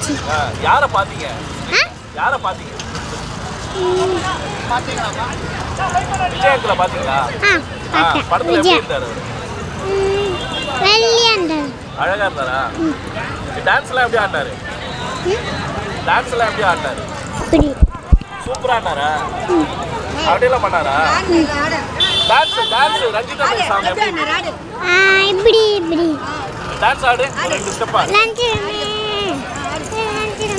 இருந்துச்சு ஆ, யாரை பார்த்தீங்க ஆ யாரை பார்த்தீங்க விஜய் அங்கிளை பார்த்தீங்களா ஆ ஆ, பார்த்தேன் படத்துல எப்படி விஜய் இருந்தாரு அவரு? ம், வெள்ளையா இருந்தாரு அழகா இருந்தாரா டான்ஸ் எல்லாம் எப்படி ஆடினாரு டான்ஸ் எல்லாம் எப்படி ஆடினாரு இப்படி சூப்பரா ஆடினாரா அப்படியெல்லாம் பண்ணாரா டான்ஸ் டான்ஸ் ரஞ்சிதா சாங் எப்படி ஆ இப்படி இப்படி டான்ஸ் ஆடு ஒரு ரெண்டு ஸ்டெப்பா லஞ்சிடமே லஞ்சிடமே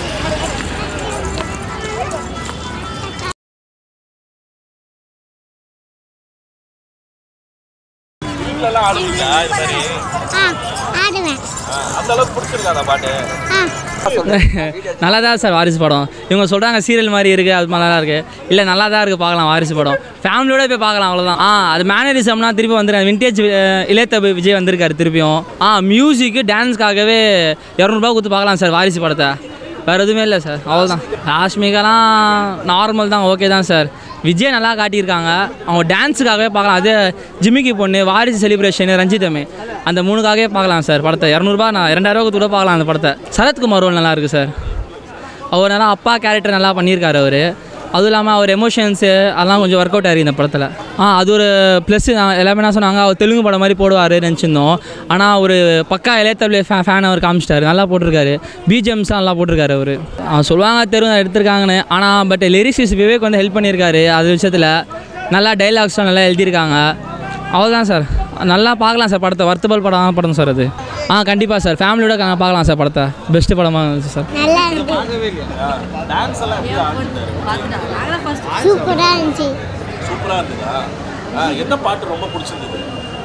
வீட்ல எல்லாம் ஆடுவீங்களா இது மாதிரி ஆ ஆடுவேன் ஆ, அந்த அளவுக்கு பிடிச்சிருக்காதா பாட்டு ஆ நல்லா தான் சார் வாரிசு படம் இவங்க சொல்கிறாங்க சீரியல் மாதிரி இருக்குது அது மாதிரி தான் இருக்குது இல்லை நல்லா தான் இருக்குது பார்க்கலாம் வாரிசு படம் ஃபேமிலியோட போய் பார்க்கலாம் அவ்வளோதான் ஆ அது மேனரிசம்னா திருப்பி வந்துருக்காங்க விண்டேஜ் இளையத்தபு விஜய் வந்திருக்காரு திருப்பியும் ஆ மியூசிக்கு டான்ஸ்க்காகவே இரநூறுபா கொடுத்து பார்க்கலாம் சார் வாரிசு படத்தை வேறு எதுவுமே இல்லை சார் அவ்வளோதான் ராஷ்மிகாலாம் நார்மல் தான் ஓகே தான் சார் விஜய் நல்லா காட்டியிருக்காங்க அவங்க டான்ஸுக்காகவே பார்க்கலாம் அது ஜிமிக்கி பொண்ணு வாரிசு செலிப்ரேஷன் ரஞ்சிதமே அந்த மூணுக்காகவே பார்க்கலாம் சார் படத்தை இரநூறுபா நான் ரெண்டாயிரம் ரூபா கூட பார்க்கலாம் அந்த படத்தை சரத்குமார் ரோல் நல்லா இருக்குது சார் அவர் நல்லா அப்பா கேரக்டர் நல்லா பண்ணியிருக்காரு அவர் அதுவும் இல்லாமல் அவர் எமோஷன்ஸு அதெல்லாம் கொஞ்சம் ஒர்க் அவுட் ஆயிருக்கு இந்த படத்தில் ஆ அது ஒரு ப்ளஸ் எல்லாமே என்ன சொன்னாங்க அவர் தெலுங்கு படம் மாதிரி போடுவார் நினச்சிருந்தோம் ஆனால் ஒரு பக்கா இளையத்தபிள் ஃபே ஃபேன் அவர் காமிச்சிட்டாரு நல்லா போட்டிருக்காரு பிஜிஎம்ஸ்லாம் நல்லா போட்டிருக்காரு அவர் சொல்லுவாங்க தெரு எடுத்திருக்காங்கன்னு ஆனால் பட் லிரிக்ஸ் விவேக் வந்து ஹெல்ப் பண்ணியிருக்காரு அது விஷயத்தில் நல்லா டைலாக்ஸ்லாம் நல்லா எழுதியிருக்காங்க அவ்வளோதான் சார் நல்லா பார்க்கலாம் சார் படத்தை வர்த்தபல் படம் படம் சார் அது ஆ கண்டிப்பாக சார் ஃபேமிலியோட கா- பார்க்கலாம் சார் படத்தை பெஸ்ட்டு படமாக இருந்துச்சு சார் நல்லா இருக்கு டான்ஸ் எல்லாம் எப்படி ஆடினாரு சூப்பராக இருந்துச்சு சூப்பரா இருந்ததா ஆ, என்ன பாட்டு ரொம்ப பிடிச்சிருந்தது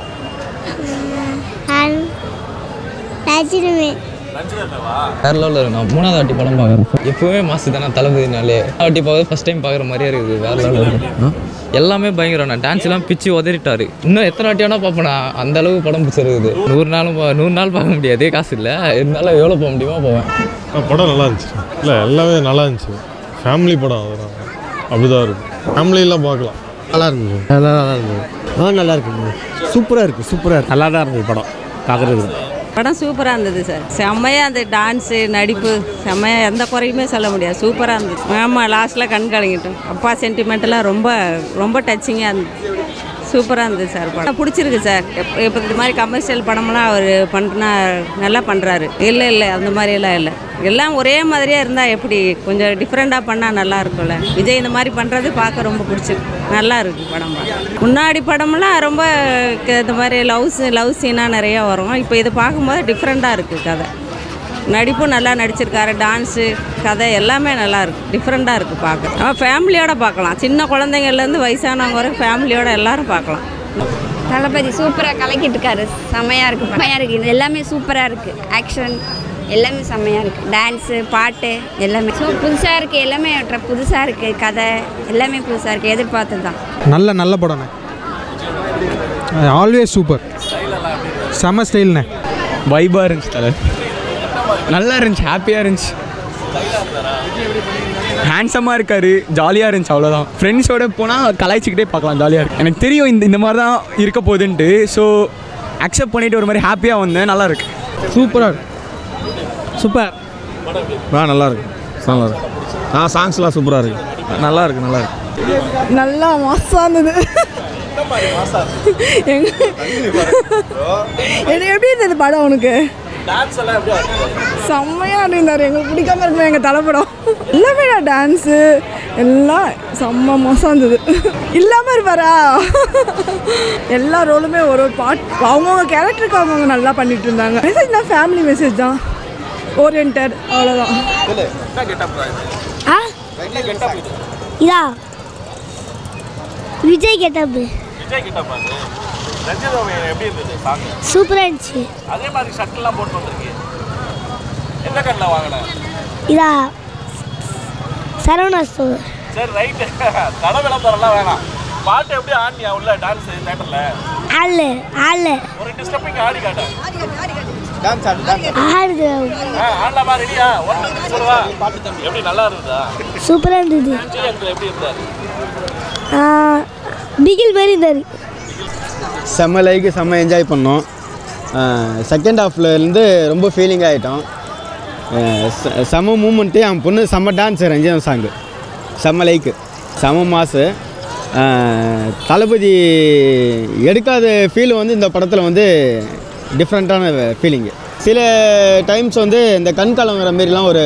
ரசிடுமே ரஞ்சிதா வேற லெவலில் இருக்கு நான் மூணாவது வாட்டி படம் பார்க்குறேன் எப்பவுமே மாசு தானே தளபதினாலே வாட்டி பார்க்குறது ஃபஸ்ட் டைம் பார்க்குற மாதிரியே இருக்குது வேற லெவலில் இருக்கு ஆ? எல்லாமே பயங்கரம் நான் டான்ஸ் எல்லாம் பிச்சு உதறிட்டாரு இன்னும் எத்தனை வாட்டி வேணா பார்ப்பேன் அந்த அளவுக்கு படம் பிடிச்சிருக்குது நூறு நாளும் பா- நூறு நாள் பார்க்க முடியாது காசு இல்லை இருந்தாலும் எவ்வளோ போக முடியுமோ போவேன் ஆ, படம் நல்லா இருந்துச்சு இல்லை எல்லாமே நல்லா இருந்துச்சு ஃபேமிலி படம் அதெல்லாம் அப்படிதான் இருக்கும் ஃபேமிலியெல்லாம் பார்க்கலாம் நல்லா இருந்தது நல்லா நல்லா இருந்தது ஆ நல்லா இருக்குங்க சூப்பராக இருக்குது சூப்பராக இருக்கு நல்லா தான் இருந்தது படம் பார்க்குறதுக்கு படம் சூப்பராக இருந்தது சார் செம்மையாக அந்த டான்ஸு நடிப்பு செம்மையாக எந்த குறையுமே சொல்ல முடியாது சூப்பராக இருந்தது ஆமாம் லாஸ்ட்டில் கண் கலங்கிட்டோம் அப்பா சென்டிமெண்ட்டெல்லாம் ரொம்ப ரொம்ப டச்சிங்காக இருந்தது சூப்பராக இருந்தது சார் படம் பிடிச்சிருக்கு சார் இப்போ இப்போ இந்த மாதிரி கமர்ஷியல் படமெல்லாம் அவர் பண்ணுறா நல்லா பண்ணுறாரு இல்லை இல்லை அந்த மாதிரியெல்லாம் இல்லை எல்லாம் ஒரே மாதிரியே இருந்தால் எப்படி கொஞ்சம் டிஃப்ரெண்ட்டாக பண்ணால் நல்லா இருக்கும்ல விஜய் இந்த மாதிரி பண்ணுறது பார்க்க ரொம்ப பிடிச்சிருக்கு நல்லா இருக்குது படம் பார்க்க. முன்னாடி படமெல்லாம் ரொம்ப க- இந்த மாதிரி லவ் லவ் சீனாக நிறையா வரும் இப்போ இது பார்க்கும்போது டிஃப்ரெண்ட்டாக இருக்குது கதை நடிப்பும் நல்லா நடிச்சிருக்காரு டான்ஸு கதை எல்லாமே நல்லா இருக்கு டிஃப்ரெண்ட்டாக இருக்குது பார்க்க ஆனால் ஃபேமிலியோட பார்க்கலாம் சின்ன குழந்தைங்கள்லேருந்து வயசானவங்க வரை ஃபேமிலியோட எல்லாரும் பார்க்கலாம் தளபதி சூப்பராக கலக்கிட்டு இருக்காரு செம்மையாக இருக்கு செம்மையாக இருக்கு இது எல்லாமே சூப்பராக இருக்கு ஆக்ஷன் எல்லாமே செம்மையாக இருக்கு டான்ஸு பாட்டு எல்லாமே ஸோ புதுசாக இருக்கு எல்லாமே புதுசாக இருக்கு கதை எல்லாமே புதுசாக இருக்கு எதிர்பார்த்தது தான் நல்ல நல்ல படம்ண்ணே ஆல்வேஸ் சூப்பர் செம ஸ்டைல்ண்ணே வைபாக இருந்துச்சு தலை நல்லா இருந்துச்சு ஹாப்பியாக இருந்துச்சு ஹேண்ட்ஸமாக இருக்காரு ஜாலியாக இருந்துச்சு அவ்வளோதான் ஃப்ரெண்ட்ஸோட போனால் கலாய்ச்சிக்கிட்டே பார்க்கலாம் ஜாலியாக இருக்கு எனக்கு தெரியும் இந்த இந்த மாதிரி தான் இருக்க போகுதுன்ட்டு ஸோ அக்செப்ட் பண்ணிட்டு ஒரு மாதிரி ஹாப்பியாக வந்தேன் நல்லா இருக்கு சூப்பராக சூப்பர் ஆ நல்லா இருக்கு நல்லா இருக்கு ஆ சாங்ஸ்லாம் சூப்பராக இருக்கு நல்லா இருக்கு நல்லா இருக்கு நல்லா மாசாக இருந்தது எப்படி இருந்தது படம் உனக்கு டான்ஸ் எல்லாம் எப்படி ஆடினாரு செம்மையாக இருந்தார் எங்களுக்கு பிடிக்காம இருக்கும் எங்கள் தலைப்படம் எல்லாமே நான் டான்ஸு எல்லாம் செம்ம மோசம் இருந்தது இல்லாமல் இருப்பாரா எல்லா ரோலுமே ஒரு ஒரு பாட் அவங்கவுங்க கேரக்டருக்கு அவங்கவுங்க நல்லா பண்ணிட்டு இருந்தாங்க மெசேஜ் தான் ஃபேமிலி மெசேஜ் தான் ஓரியன்ட் அவ்வளோதான் சொல்லு என்ன கெட்டப் ஆ என்ன கெட்டப் இது இதா விஜய் கெட்டப்பு விஜய் கெட்டப் அது ரஞ்சிதா எப்படி இருந்தது சாங் சூப்பராக இருந்துச்சு அதே மாதிரி ஷர்ட்லாம் போட்டு வந்திருக்கு எந்த கடையில் வாங்கினேன் இதா சரவணா ஸ்டோர் சரி ரைட்டு கடை விளம்பரம்லாம் வேணாம் பாட்டு எப்படி ஆடினியா உள்ள டான்ஸ் தேட்டரில் ஆளு ஆளு ஒரு ரெண்டு ஸ்டெப் இங்கே ஆடி காட்டேன் ஆடுது ஆ ஆடலாமா ரெடியா ஒன்று சொல்லுவா பாட்டு தம்பி எப்படி நல்லா இருந்ததா சூப்பராக இருந்தது விஜய் அங்கிள் எப்படி இருந்தார் ஆ, பிகில் மாதிரி இருந்தார் செம்ம லைக்கு செம்ம என்ஜாய் பண்ணோம் செகண்ட் ஹாஃப்லேருந்து ரொம்ப ஃபீலிங் ஆகிட்டோம் அஹ் செ- செம மூமெண்ட்டு என் பொண்ணு செம்ம டான்ஸ் ரஞ்சிதம் சாங்கு செம்ம லைக்கு செம மாசு அஹ் தளபதி எடுக்காத ஃபீல் வந்து இந்த படத்தில் வந்து டிஃப்ரெண்ட்டான ஃபீலிங்கு சில டைம்ஸ் வந்து இந்த கண் கலங்குற மாரிலாம் ஒரு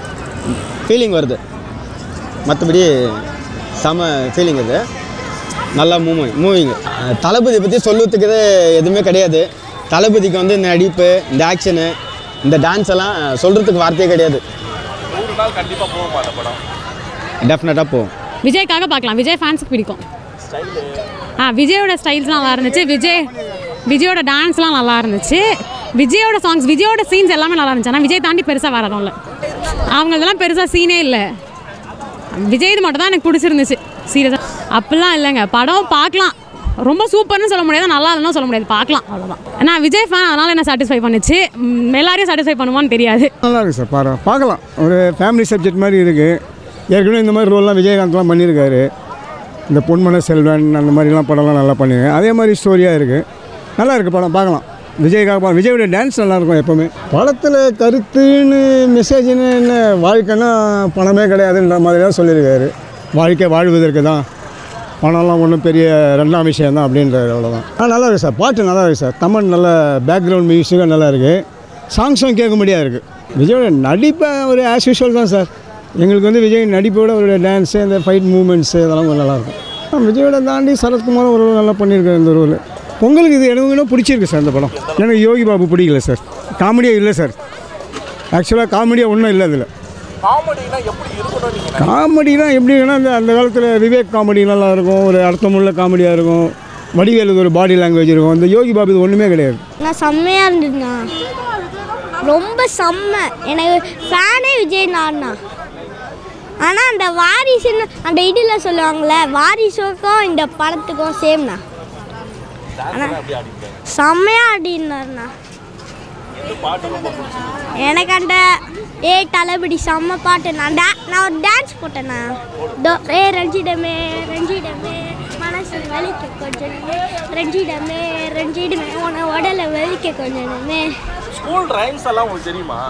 ஃபீலிங் வருது மற்றபடி செம ஃபீலிங் இது நல்லா மூவிங் மூவிங் தளபதி பற்றி சொல்லுறதுக்கு எதுவுமே கிடையாது தளபதிக்கு வந்து இந்த நடிப்பு இந்த ஆக்ஷனு இந்த டான்ஸ் எல்லாம் சொல்கிறதுக்கு வார்த்தையே கிடையாது நூறு நாள் கண்டிப்பாக போகுமா அந்த படம் டெஃபினட்டாக போகும் விஜய்க்காக பார்க்கலாம் விஜய் ஃபேன்ஸுக்கு பிடிக்கும் ஸ்டைலு ஆ விஜயோட ஸ்டைல்ஸ்லாம் நல்லா இருந்துச்சு விஜய் விஜயோட டான்ஸ்லாம் நல்லா இருந்துச்சு விஜயோட சாங்ஸ் விஜயோட சீன்ஸ் எல்லாமே நல்லா இருந்துச்சு ஆனால் விஜய் தாண்டி பெருசாக வரணும் இல்லை அவங்க இதெல்லாம் பெருசாக சீனே இல்லை விஜய் இது மட்டும் தான் எனக்கு பிடிச்சிருந்துச்சு சீரியஸாக அப்படிலாம் இல்லைங்க படம் பார்க்கலாம் ரொம்ப சூப்பர்னு சொல்ல முடியாது நல்லா இல்லைன்னு சொல்ல முடியாது பார்க்கலாம் அவ்வளோதான் நான் விஜய் ஃபேன் அதனால் என்ன சாட்டிஸ்ஃபை பண்ணுச்சு ம், எல்லாரையும் சாட்டிஸ்ஃபை பண்ணுவான்னு தெரியாது நல்லா இருக்கு சார் பாரு பார்க்கலாம் ஒரு ஃபேமிலி சப்ஜெக்ட் மாதிரி இருக்குது ஏற்கனவே இந்த மாதிரி ரோல்லாம் விஜயகாந்த்லாம் பண்ணியிருக்காரு இந்த பொன்மன செல்வன் அந்த மாதிரிலாம் படம்லாம் நல்லா பண்ணியிருக்கேன் அதே மாதிரி ஸ்டோரியாக இருக்குது நல்லா இருக்குது படம் பார்க்கலாம் விஜய்க்காக பா விஜயோட டான்ஸ் நல்லாயிருக்கும் எப்போவுமே படத்தில் கருத்துன்னு மெசேஜ்னு என்ன வாழ்க்கைன்னா பணமே கிடையாதுன்ற மாதிரி தான் சொல்லியிருக்காரு வாழ்க்கை வாழ்வதற்கு தான் பணம்லாம் ஒன்றும் பெரிய ரெண்டாம் விஷயம் தான் அப்படின்றாரு அவ்வளோதான் ஆ நல்லா இருக்குது சார் பாட்டு நல்லா இருக்குது சார் தமிழ் நல்ல பேக்ரவுண்ட் மியூசிக்கும் நல்லா இருக்குது சாங்ஸும் கேட்க முடியாது இருக்குது விஜயோட நடிப்பை ஒரு ஆஸ் யூஷுவல் தான் சார் எங்களுக்கு வந்து விஜய் நடிப்போட அவருடைய டான்ஸு இந்த ஃபைட் மூமெண்ட்ஸு இதெல்லாம் கொஞ்சம் நல்லாயிருக்கும் ஆ, விஜயோட தாண்டி சரத்குமாரும் ஒரு நல்லா பண்ணியிருக்காரு இந்த ரோல் பொங்கலுக்கு இது எனக்கு இன்னும் பிடிச்சிருக்கு சார் இந்த படம் எனக்கு யோகி பாபு பிடிக்கல சார் காமெடியாக இல்லை சார் ஆக்சுவலாக காமெடியாக ஒன்றும் இல்லை அதில் காமெடினா எப்படி இருக்கணும் நீங்கள் காமெடினா எப்படின்னா அந்த அந்த காலத்தில் விவேக் காமெடி நல்லா இருக்கும் ஒரு அர்த்தமுள்ள காமெடியாக இருக்கும் வடிவேலுக்கு ஒரு பாடி லாங்குவேஜ் இருக்கும் இந்த யோகி பாபு இது ஒன்றுமே கிடையாது நான் செம்மையாக இருந்ததுண்ணா ரொம்ப செம்ம எனக்கு ஃபேனே விஜய் நான்னா ஆனால் அந்த வாரிசுன்னு அந்த இதில் சொல்லுவாங்கள்ல வாரிசுக்கும் இந்த படத்துக்கும் சேம்ண்ணா ஆனால் செம்மையாக ஆடினார்ண்ணா பாட்டு ரொம்ப பிடிச்சிருக்கு எனக்கு அந்த ஏ தளபதி செம்ம பாட்டு நான் டா நான் ஒரு டான்ஸ் போட்டேண்ணா தோ ஏ ரஞ்சிடமே ரஞ்சிடமே மனசு வலிக்க கொஞ்சமே ரஞ்சிடமே ரஞ்சிடமே உன உடலை வலிக்க கொஞ்சமே ஸ்கூல் ரைம்ஸ் எல்லாம் உங்களுக்கு தெரியுமா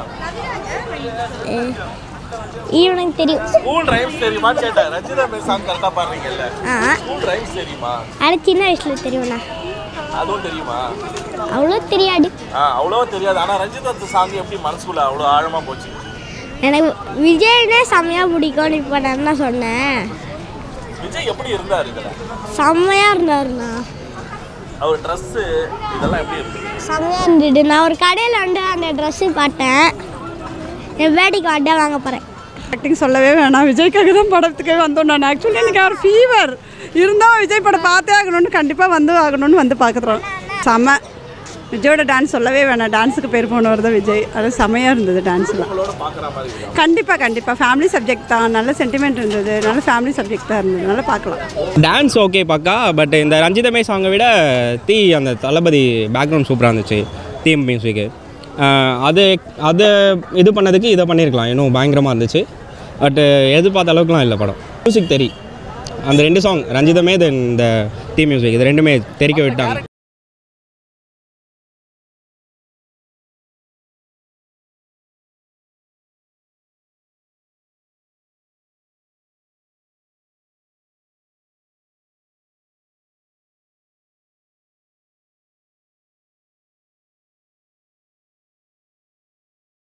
ஏ, இவனுக்கு தெரியும் ஸ்கூல் ரைம்ஸ் தெரியுமா கேட்டேன் ரஞ்சிதா மே சாங் கரெக்டாக பாடுறீங்கல்ல ஆ ஸ்கூல் ரைம்ஸ் தெரியுமா அது சின்ன வயசில் தெரியும்ண்ணா அதுவும் தெரியுமா அவ்வளோ தெரியாது ஆ அவ்வளோவா தெரியாது ஆனால் ரஞ்சிதா சாங் எப்படி மனசுக்குள்ள அவ்வளோ ஆழமாக போச்சு எனக்கு விஜய்னே செம்மையாக பிடிக்கும்னு இப்போ நான் என்ன சொன்னேன் விஜய் எப்படி இருந்தார் இதில் செம்மையாக இருந்தாருண்ணா அவர் ட்ரெஸ்ஸு இதெல்லாம் எப்படி இருக்கு செம்மையாக இருந்தது நான் ஒரு கடையில் வந்து அந்த ட்ரெஸ்ஸு பார்த்தேன் என் வேடிக்கை வட்டா வாங்க போகிறேன் ஆக்டிங் சொல்லவே வேணாம் விஜய்க்காக தான் படத்துக்கே வந்தோம் நான் ஆக்சுவலி எனக்கு அவர் ஃபீவர் இருந்தால் விஜய் படம் பார்த்தே ஆகணும்னு கண்டிப்பாக வந்து ஆகணும்னு வந்து பார்க்குறோம் செம்ம விஜயோட டான்ஸ் சொல்லவே வேணாம் டான்ஸுக்கு பேர் போனவர் தான் விஜய் அது செமையாக இருந்தது டான்ஸ்லாம் கண்டிப்பாக கண்டிப்பாக ஃபேமிலி சப்ஜெக்ட் தான் நல்ல சென்டிமெண்ட் இருந்தது நல்ல ஃபேமிலி சப்ஜெக்ட் தான் இருந்தது நல்லா பார்க்கலாம் டான்ஸ் ஓகே பக்கா பட் இந்த ரஞ்சிதமே சாங்கை விட தீ அந்த தளபதி பேக்ரவுண்ட் சூப்பராக இருந்துச்சு தீம் மியூசிக்கு அது அதை இது பண்ணதுக்கு இதை பண்ணியிருக்கலாம் இன்னும் பயங்கரமாக இருந்துச்சு பட் எதிர்பார்த்த அளவுக்குலாம் இல்லை படம் மியூசிக் தெரி அந்த ரெண்டு சாங் ரஞ்சிதமே தென் இந்த தீம் மியூசிக் இது ரெண்டுமே தெரிக்க விட்டாங்க